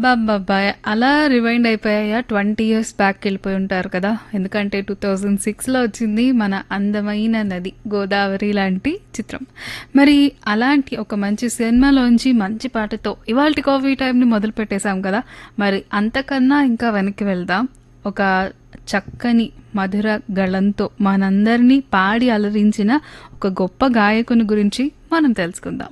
అబ్బబ్బబ్బా! అలా రివైండ్ అయిపోయాయా 20 ఇయర్స్ బ్యాక్‌కెళ్ళిపోయి ఉంటారు కదా! ఎందుకంటే 2006లో వచ్చింది మన అందమైన నది 'గోదావరి' లాంటి చిత్రం. మరి అలాంటి ఒక మంచి సినిమాలోంచి మంచి పాటతో ఇవాల్టి కాఫీ టైమ్‌ని మొదలుపెట్టేసాం కదా! మరి అంతకన్నా ఇంకా వెనక్కి వెళ్దాం. ఒక చక్కని మధుర గళంతో మనందరినీ పాడి అలరించిన ఒక గొప్ప గాయకుని గురించి మనం తెలుసుకుందాం.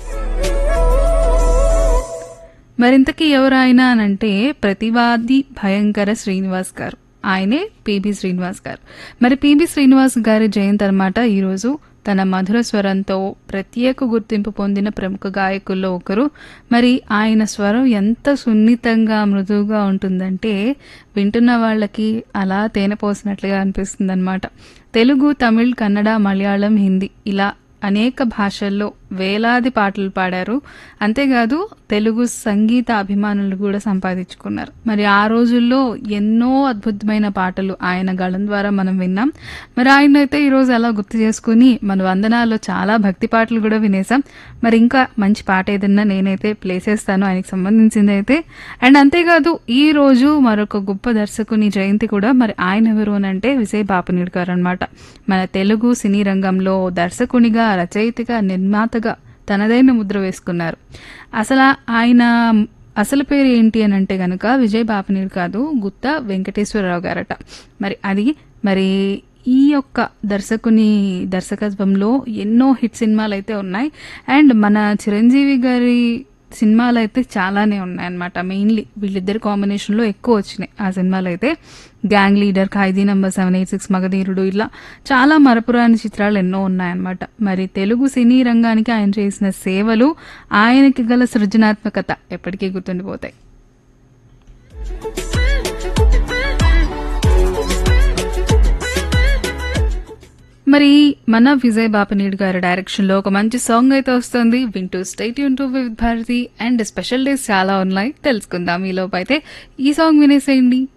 మరింతకీ ఎవరాయన అనంటే ప్రతివాది భయంకర శ్రీనివాస్ గారు. ఆయనే పీబీ శ్రీనివాస్ గారు. మరి పీబీ శ్రీనివాస్ గారి జయంతి అన్నమాట ఈరోజు. తన మధుర స్వరంతో ప్రత్యేక గుర్తింపు పొందిన ప్రముఖ గాయకుల్లో ఒకరు. మరి ఆయన స్వరం ఎంత సున్నితంగా, మృదువుగా ఉంటుందంటే వింటున్న వాళ్ళకి అలా తేనె పోసినట్లుగా అనిపిస్తుందన్నమాట. తెలుగు, తమిళ్, కన్నడ, మలయాళం, హిందీ ఇలా అనేక భాషల్లో వేలాది పాటలు పాడారు. అంతేకాదు తెలుగు సంగీత అభిమానులు కూడా సంపాదించుకున్నారు. మరి ఆ రోజుల్లో ఎన్నో అద్భుతమైన పాటలు ఆయన గళం ద్వారా మనం విన్నాం. మరి ఆయన్నైతే ఈరోజు అలా గుర్తు చేసుకుని మన వందనాల్లో చాలా భక్తి పాటలు కూడా వినేసాం. మరి ఇంకా మంచి పాట ఏదన్నా నేనైతే ప్లే చేస్తాను ఆయనకి సంబంధించిందైతే. అండ్ అంతేకాదు ఈ రోజు మరొక గొప్ప దర్శకుని జయంతి కూడా. మరి ఆయన ఎవరు అనంటే విజయ్ బాపినీడు గారన్నమాట. మన తెలుగు సినీ రంగంలో దర్శకునిగా, రచయితగా, నిర్మాతగా తనదైన ముద్ర వేసుకున్నారు. అసల ఆయన అసలు పేరు ఏంటి అనంటే గనక విజయ్ బాపినీడు కాదు గుత్తా వెంకటేశ్వరరావు గారట. మరి అది మరి ఈ యొక్క దర్శకుని దర్శకత్వంలో ఎన్నో హిట్ సినిమాలైతే ఉన్నాయి. అండ్ మన చిరంజీవి గారి సినిమాలైతే చాలానే ఉన్నాయన్నమాట. మెయిన్‌లీ వీళ్ళిద్దరి కాంబినేషన్‌లో ఎక్కువ వచ్చినాయి ఆ సినిమాలైతే. 'Gang leader', 'Khaidi number 786', 'Magadheerudu' ఇలా చాలా మరపురాని చిత్రాలు ఎన్నో ఉన్నాయన్నమాట. మరి తెలుగు సినీ రంగానికి ఆయన చేసిన సేవలు, ఆయనకి గల సృజనాత్మకత ఎప్పటికీ గుర్తుండిపోతాయి. మరి మన విజయ్ బాపినీడు గారి డైరెక్షన్‌లో ఒక మంచి సాంగ్ అయితే వస్తుంది. వింటూ stay tune to Vividh Bharati and special days చాలా ఉన్నాయి తెలుసుకుందాం. ఈలోపైతే ఈ సాంగ్ వినేసేయండి.